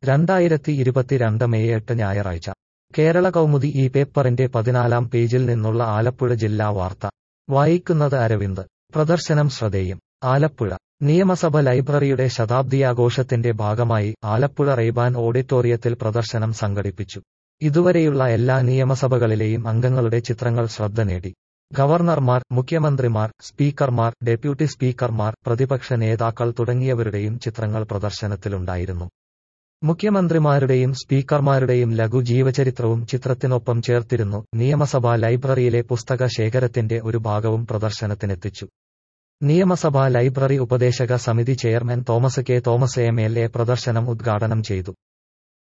രണ്ടായിരത്തി ഇരുപത്തിരണ്ട് മെയ് എട്ട് ഞായറാഴ്ച കേരള കൗമുദി ഈ പേപ്പറിന്റെ പതിനാലാം പേജിൽ നിന്നുള്ള ആലപ്പുഴ ജില്ലാ വാർത്ത വായിക്കുന്നത് അരവിന്ദ് പ്രദർശനം ശ്രദ്ധേയം ആലപ്പുഴ നിയമസഭ ലൈബ്രറിയുടെ ശതാബ്ദിയാഘോഷത്തിന്റെ ഭാഗമായി ആലപ്പുഴ റെയ്ബാൻ ഓഡിറ്റോറിയത്തിൽ പ്രദർശനം സംഘടിപ്പിച്ചു ഇതുവരെയുള്ള എല്ലാ നിയമസഭകളിലെയും അംഗങ്ങളുടെ ചിത്രങ്ങൾ ശ്രദ്ധ നേടി ഗവർണർമാർ മുഖ്യമന്ത്രിമാർ സ്പീക്കർമാർ ഡെപ്യൂട്ടി സ്പീക്കർമാർ പ്രതിപക്ഷ നേതാക്കൾ തുടങ്ങിയവരുടെയും ചിത്രങ്ങൾ പ്രദർശനത്തിലുണ്ടായിരുന്നു മുഖ്യമന്ത്രിമാരുടെയും സ്പീക്കർമാരുടെയും ലഘു ജീവചരിത്രവും ചിത്രത്തിനൊപ്പം ചേർത്തിരുന്നു നിയമസഭാ ലൈബ്രറിയിലെ പുസ്തക ശേഖരത്തിന്റെ ഒരു ഭാഗവും പ്രദർശനത്തിനെത്തിച്ചു നിയമസഭാ ലൈബ്രറി ഉപദേശക സമിതി chairman Thomas K Thomas M L A പ്രദർശനം ഉദ്ഘാടനം ചെയ്തു